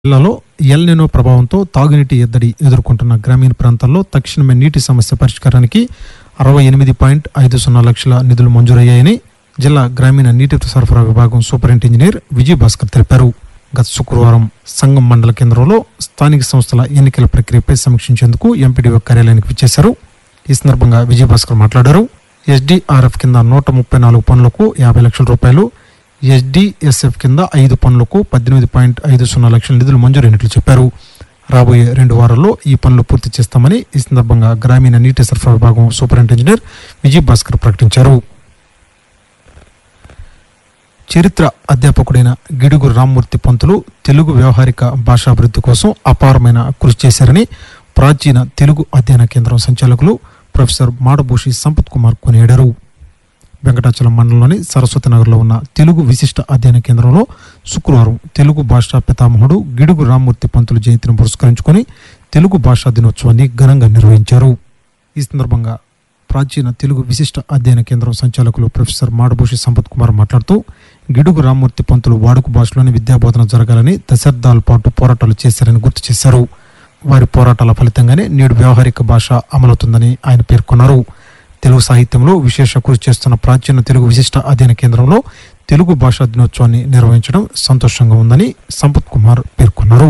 జిల్లాలో ఎల్నినో ప్రభావంతో తాగునీటి ఎద్దడి ఎదుర్కొంటున్న గ్రామీణ ప్రాంతాల్లో తక్షణమే నీటి సమస్య పరిష్కారానికి అరవై ఎనిమిది పాయింట్ ఐదు సున్నా లక్షల నిధులు మంజూరయ్యాయని జిల్లా గ్రామీణ నీటి సరఫరా విభాగం సూపరింట్ ఇంజనీర్ విజయ్ భాస్కర్ తెలిపారు గత శుక్రవారం సంగం మండల కేంద్రంలో స్థానిక సంస్థల ఎన్నికల ప్రక్రియపై సమీక్షించేందుకు ఎంపీడీఓ కార్యాలయానికి విచ్చేశారు ఈ సందర్భంగా విజయ్ భాస్కర్ మాట్లాడారు ఎస్డీఆర్ఎఫ్ కింద నూట ముప్పై నాలుగు పనులకు యాభై లక్షల రూపాయలు ఎస్డిఎస్ఎఫ్ కింద ఐదు పనులకు పద్దెనిమిది పాయింట్ ఐదు సున్నా లక్షల నిధులు మంజూరైనట్లు చెప్పారు రాబోయే రెండు వారాల్లో ఈ పనులు పూర్తి చేస్తామని ఈ సందర్భంగా గ్రామీణ నీటి సరఫరా విభాగం సూపరింట్ ఇంజనీర్ విజయ్ భాస్కర్ ప్రకటించారు చరిత్ర అధ్యాపకుడైన గిడుగు రామ్మూర్తి పంతులు తెలుగు వ్యవహారిక భాషాభివృద్ధి కోసం అపారమైన కృషి చేశారని ప్రాచీన తెలుగు అధ్యయన కేంద్రం సంచాలకులు ప్రొఫెసర్ మాడభూషి సంపత్ కుమార్ కొనియాడారు వెంకటాచలం మండలంలోని సరస్వతి నగర్లో ఉన్న తెలుగు విశిష్ట అధ్యయన కేంద్రంలో శుక్రవారం తెలుగు భాషా పితామహుడు గిడుగు రామ్మూర్తి పంతులు జయంతిని పురస్కరించుకొని తెలుగు భాషా దినోత్సవాన్ని ఘనంగా నిర్వహించారు ఈ సందర్భంగా ప్రాచీన తెలుగు విశిష్ట అధ్యయన కేంద్రం సంచాలకులు ప్రొఫెసర్ మాడభూషి సంపత్ కుమార్ మాట్లాడుతూ గిడుగు రామ్మూర్తి పంతులు వాడుక భాషలోని విద్యాబోధన జరగాలని దశాబ్దాల పాటు పోరాటాలు చేశారని గుర్తు చేశారు వారి పోరాటాల ఫలితంగానే నేడు వ్యవహారిక భాష అమలవుతుందని ఆయన పేర్కొన్నారు తెలుగు సాహిత్యంలో విశేష కృషి చేస్తున్న ప్రాచీన తెలుగు విశిష్ట అధ్యయన కేంద్రంలో తెలుగు భాషా దినోత్సవాన్ని నిర్వహించడం సంతోషంగా ఉందని సంపత్ కుమార్ పేర్కొన్నారు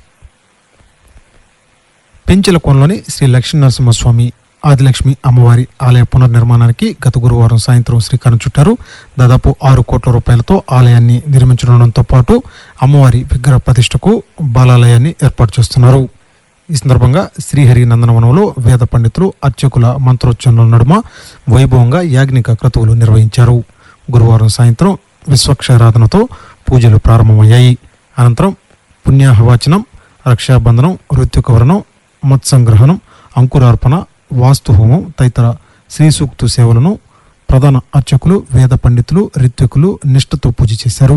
పెంచలకోనలోని శ్రీ లక్ష్మీనరసింహస్వామి ఆదిలక్ష్మి అమ్మవారి ఆలయ పునర్నిర్మాణానికి గత గురువారం సాయంత్రం శ్రీకారం చుట్టారు దాదాపు ఆరు కోట్ల రూపాయలతో ఆలయాన్ని నిర్మించడంతో పాటు అమ్మవారి విగ్రహ ప్రతిష్టకు బాలాలయాన్ని ఏర్పాటు చేస్తున్నారు ఈ సందర్భంగా శ్రీహరి నందనవనంలో వేద పండితులు అర్చకుల మంత్రోచ్చరణల నడుమ వైభవంగా యాజ్ఞిక క్రతువులు నిర్వహించారు గురువారం సాయంత్రం విశ్వక్షారాధనతో పూజలు ప్రారంభమయ్యాయి అనంతరం పుణ్యాహవాచనం రక్షాబంధనం ఋత్వికవరణం మత్సంగ్రహణం అంకురార్పణ వాస్తు హోమం తదితర శ్రీ సూక్తు సేవలను ప్రధాన అర్చకులు వేద పండితులు రిత్వికులు నిష్ఠతో పూజ చేశారు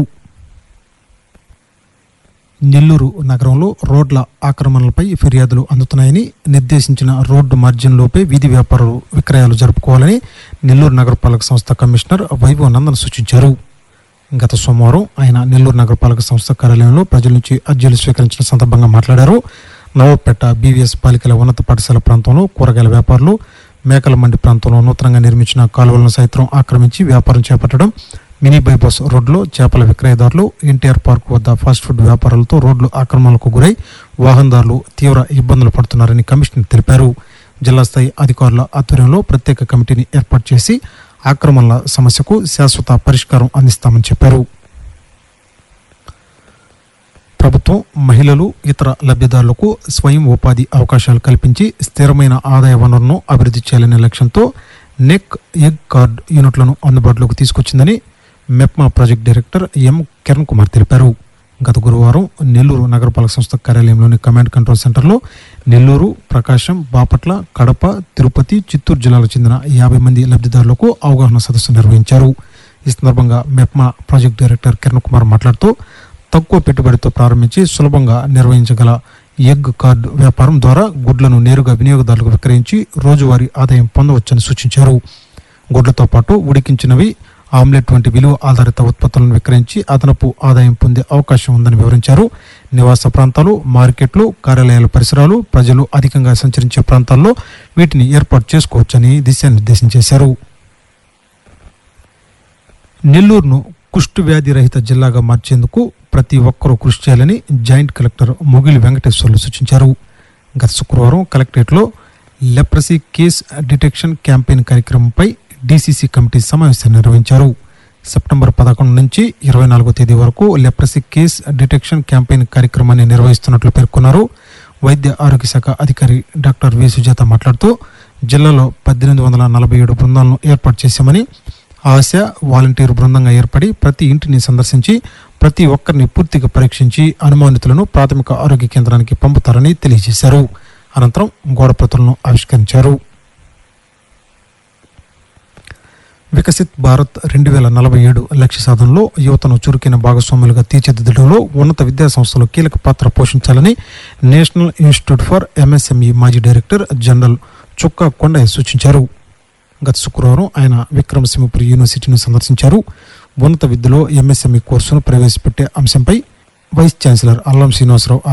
నెల్లూరు నగరంలో రోడ్ల ఆక్రమణలపై ఫిర్యాదులు అందుతున్నాయని నిర్దేశించిన రోడ్డు మార్జిన్లోపే వీధి వ్యాపారులు విక్రయాలు జరుపుకోవాలని నెల్లూరు నగరపాలక సంస్థ కమిషనర్ వైభవ్ నందన్ సూచించారు గత సోమవారం ఆయన నెల్లూరు నగరపాలక సంస్థ కార్యాలయంలో ప్రజల నుంచి అర్జీలు స్వీకరించిన సందర్భంగా మాట్లాడారు నవపేట బీవీఎస్ బాలికల ఉన్నత పాఠశాల ప్రాంతంలో కూరగాయల వ్యాపారులు మేకల మండి ప్రాంతంలో నూతనంగా నిర్మించిన కాలువలను సైతం ఆక్రమించి వ్యాపారం చేపట్టడం మినీ బైపాస్ రోడ్లో చేపల విక్రయదారులు ఎన్టీఆర్ పార్క్ వద్ద ఫాస్ట్ ఫుడ్ వ్యాపారులతో రోడ్లు ఆక్రమణలకు గురై వాహనదారులు తీవ్ర ఇబ్బందులు పడుతున్నారని కమిషనర్ తెలిపారు జిల్లా స్థాయి అధికారుల ఆధ్వర్యంలో ప్రత్యేక కమిటీని ఏర్పాటు చేసి ఆక్రమణల సమస్యకు శాశ్వత పరిష్కారం అందిస్తామని చెప్పారు ప్రభుత్వం మహిళలు ఇతర లబ్ధిదారులకు స్వయం ఉపాధి అవకాశాలు కల్పించి స్థిరమైన ఆదాయ వనరును అభివృద్ధి చేయాలనే లక్ష్యంతో నెక్ ఎగ్ కార్డ్ యూనిట్లను అందుబాటులోకి తీసుకొచ్చిందని MEPMA project director M Kiran Kumar తెలిపారు గత గురువారం నెల్లూరు నగరపాలక సంస్థ కార్యాలయంలోని కమాండ్ కంట్రోల్ సెంటర్లో నెల్లూరు ప్రకాశం బాపట్ల కడప తిరుపతి చిత్తూరు జిల్లాలకు చెందిన యాభై మంది లబ్ధిదారులకు అవగాహన సదస్సు నిర్వహించారు ఈ సందర్భంగా మెప్మా ప్రాజెక్ట్ డైరెక్టర్ కిరణ్ కుమార్ మాట్లాడుతూ తక్కువ పెట్టుబడితో ప్రారంభించి సులభంగా నిర్వహించగల ఎగ్ కార్డు వ్యాపారం ద్వారా గుడ్లను నేరుగా వినియోగదారులకు విక్రయించి రోజువారీ ఆదాయం పొందవచ్చని సూచించారు గుడ్లతో పాటు ఉడికించినవి ఆమ్లెట్ వంటి విలువ ఆధారిత ఉత్పత్తులను విక్రయించి అదనపు ఆదాయం పొందే అవకాశం ఉందని వివరించారు నివాస ప్రాంతాలు మార్కెట్లు కార్యాలయాల పరిసరాలు ప్రజలు అధికంగా సంచరించే ప్రాంతాల్లో వీటిని ఏర్పాటు చేసుకోవచ్చని దిశానిర్దేశం చేశారు నెల్లూరును కుష్టు వ్యాధి రహిత జిల్లాగా మార్చేందుకు ప్రతి ఒక్కరూ కృషి చేయాలని జాయింట్ కలెక్టర్ మొగిలి వెంకటేశ్వర్లు సూచించారు గత శుక్రవారం కలెక్టరేట్లో లెప్రసీ కేస్ డిటెక్షన్ క్యాంపెయిన్ కార్యక్రమంపై డీసీసీ కమిటీ సమావేశాన్ని నిర్వహించారు సెప్టెంబర్ పదకొండు నుంచి ఇరవై నాలుగో తేదీ వరకు లెప్రసీ కేస్ డిటెక్షన్ క్యాంపెయిన్ కార్యక్రమాన్ని నిర్వహిస్తున్నట్లు పేర్కొన్నారు వైద్య ఆరోగ్య శాఖ అధికారి డాక్టర్ వి సుజాత మాట్లాడుతూ జిల్లాలో పద్దెనిమిది వందల నలభై ఏడు బృందాలను ఏర్పాటు చేశామని ఆశ వాలంటీర్ బృందంగా ఏర్పడి ప్రతి ఇంటిని సందర్శించి ప్రతి ఒక్కరిని పూర్తిగా పరీక్షించి అనుమానితులను ప్రాథమిక ఆరోగ్య కేంద్రానికి పంపుతారని తెలియజేశారు అనంతరం గోడప్రతులను ఆవిష్కరించారు వికసిత్ భారత్ రెండు వేల నలభై ఏడు లక్ష్య సాధనలో యువతను చురుకైన భాగస్వాములుగా తీర్చిదిద్దడంలో ఉన్నత విద్యా సంస్థలు కీలక పాత్ర పోషించాలని నేషనల్ ఇన్స్టిట్యూట్ ఫర్ ఎంఎస్ఎంఈ మాజీ డైరెక్టర్ జనరల్ చుక్కా కొండయ్య సూచించారు గత శుక్రవారం ఆయన విక్రమసింహపురి యూనివర్సిటీని సందర్శించారు ఉన్నత విద్యలో ఎంఎస్ఎంఈ కోర్సును ప్రవేశపెట్టే అంశంపై వైస్ ఛాన్సలర్ అల్లం శ్రీనివాసరావు